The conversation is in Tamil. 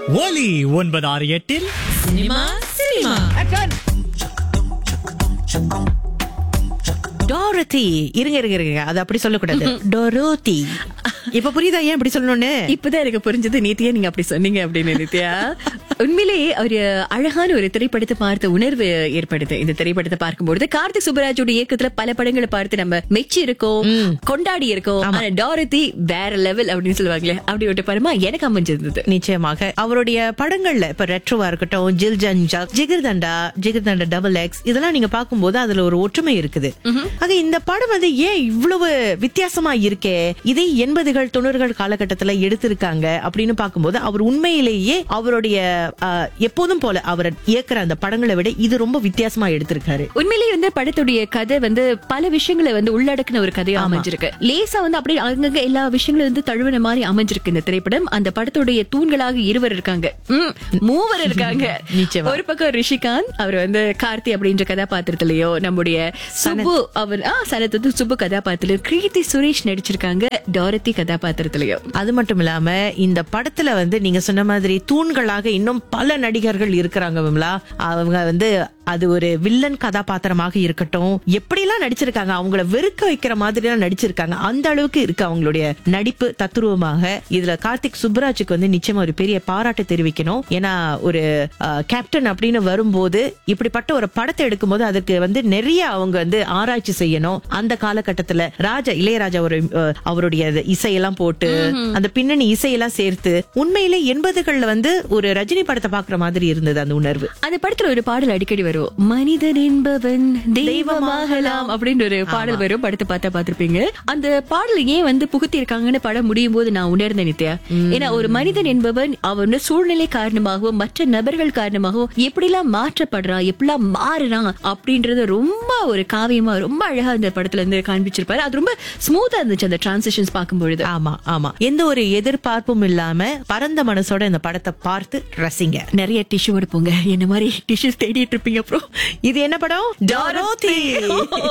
ஒலி ஒன்பது ஆறு எட்டில் சினிமா சினிமா டாரதி இருங்க இருங்க இருங்க அது அப்படி சொல்லக்கூடாது டொரோதி இப்ப புரியுதா ஏன் இப்படி சொல்லணும்னு இப்பதான் எனக்கு புரிஞ்சது நித்யா நீங்க அப்படி சொன்னீங்க அப்படின்னு நித்யா உண்மையிலேயே ஒரு அழகான ஒரு திரைப்படத்தை பார்த்த உணர்வு ஏற்படுது இந்த திரைப்படத்தை பார்க்கும்போது கார்த்திக் சுப்பராஜோட இயக்கத்துல பல படங்களை பார்த்து நம்ம மெச்சி இருக்கோம் கொண்டாடி இருக்கோம் ஆனா டாரதி வேற லெவல் அப்படின்னு சொல்லுவாங்களே அப்படி ஒரு படமா எனக்கு அமைஞ்சிருந்தது நிச்சயமாக அவருடைய படங்கள்ல இப்ப ரெட்ரோவா இருக்கட்டும் ஜில் ஜஞ்சா ஜிகிர்தண்டா ஜிகிர்தண்டா டபுள் எக்ஸ் இதெல்லாம் நீங்க பார்க்கும்போது அதுல ஒரு ஒற்றுமை இருக்குது ஆக இந்த படம் வந்து ஏன் இவ்வளவு வித்தியாசமா இருக்கே இதை எண்பதுகள் தொண்ணூறுகள் காலகட்டத்துல எடுத்திருக்காங்க அப்படின்னு பார்க்கும்போது அவர் உண்மையிலேயே அவருடைய ஆஹ், எப்போதும் போல அவர் இயக்குற அந்த படங்களை விட இது ரொம்ப வித்தியாசமா எடுத்திருக்காரு உண்மையிலேயே வந்து படத்துடைய கதை வந்து பல விஷயங்களை வந்து உள்ளடக்கின ஒரு கதையா அமைஞ்சிருக்கு லேசா வந்து அப்படியே அங்கங்க எல்லா விஷயங்களும் வந்து தழுவின மாதிரி அமைஞ்சிருக்கு இந்த திரைப்படம் அந்த படத்துடைய தூண்களாக இருவர் இருக்காங்க ம், மூவர் இருக்காங்க நிச்சயமா. ஒரு பக்கம் ரிஷிகாந்த் அவர் வந்து கார்த்தி அப்படின்ற கதாபாத்திரத்திலயோ நம்முடைய சுப்பு அவர் ஆ சனத் வந்து சுப்பு கதாபாத்திரத்திலயோ கிருத்தி சுரேஷ் நடிச்சிருக்காங்க டாரதி கதாபாத்திரத்திலயோ அது மட்டும் இல்லாம இந்த படத்துல வந்து நீங்க சொன்ன மாதிரி தூண்களாக இன்னும் பல நடிகர்கள் இருக்கிறாங்க விமலா அவங்க வந்து அது ஒரு வில்லன் கதாபாத்திரமாக இருக்கட்டும் எப்படிலாம் நடிச்சிருக்காங்க அவங்கள வெறுக்க வைக்கிற மாதிரி எல்லாம் நடிச்சிருக்காங்க அந்த அளவுக்கு இருக்கு அவங்களுடைய நடிப்பு தத்துருவமாக இதுல கார்த்திக் சுப்ராஜுக்கு வந்து நிச்சயமா ஒரு பெரிய பாராட்டு தெரிவிக்கணும் ஏன்னா ஒரு அஹ், கேப்டன் அப்படின்னு வரும்போது இப்படிப்பட்ட ஒரு படத்தை எடுக்கும்போது அதுக்கு வந்து நிறைய அவங்க வந்து ஆராய்ச்சி செய்யணும் அந்த காலகட்டத்துல ராஜா இளையராஜா ஒரு அஹ், அவருடைய அது இசையெல்லாம் போட்டு அந்த பின்னணி இசையெல்லாம் சேர்த்து உண்மையிலே எண்பதுகள்ல வந்து ஒரு ரஜினி படத்தை பாக்குற மாதிரி இருந்தது அந்த உணர்வு அந்த படத்துல ஒரு பாடல் அடிக்கடி வரும் மனிதன் என்பவன் தெய்வமாகலாம் அப்படின்னு ஒரு பாடல் வரும் படத்தை பார்த்தா பார்த்திருப்பீங்க அந்த பாடல் ஏன் வந்து புகுத்தி இருக்காங்கன்னு படம் முடியும் போது நான் உணர்ந்தேன் நித்யா ஏன்னா ஒரு மனிதன் என்பவன் அவன் சூழ்நிலை காரணமாகவும் மற்ற நபர்கள் காரணமாகவும் எப்படிலாம் மாற்றப்படுறான் எப்படிலாம் மாறுறான் அப்படின்றது ரொம்ப ஒரு காவியமா ரொம்ப அழகா இந்த படத்துல இருந்து காண்பிச்சிருப்பாரு அது ரொம்ப ஸ்மூத்தா இருந்துச்சு அந்த டிரான்சிஷன்ஸ் பார்க்கும்பொழுது ஆமா ஆமா எந்த ஒரு எதிர்பார்ப்பும் இல்லாம பரந்த மனசோட இந்த படத்தை பார்த்து ரசிங்க நிறைய டிஷ்யூ எடுப்போங்க என்ன மாதிரி டிஷ்யூஸ் தேடிட்டு இருப்பீங்க அப்புறம் இது என்ன படம் டாரோதி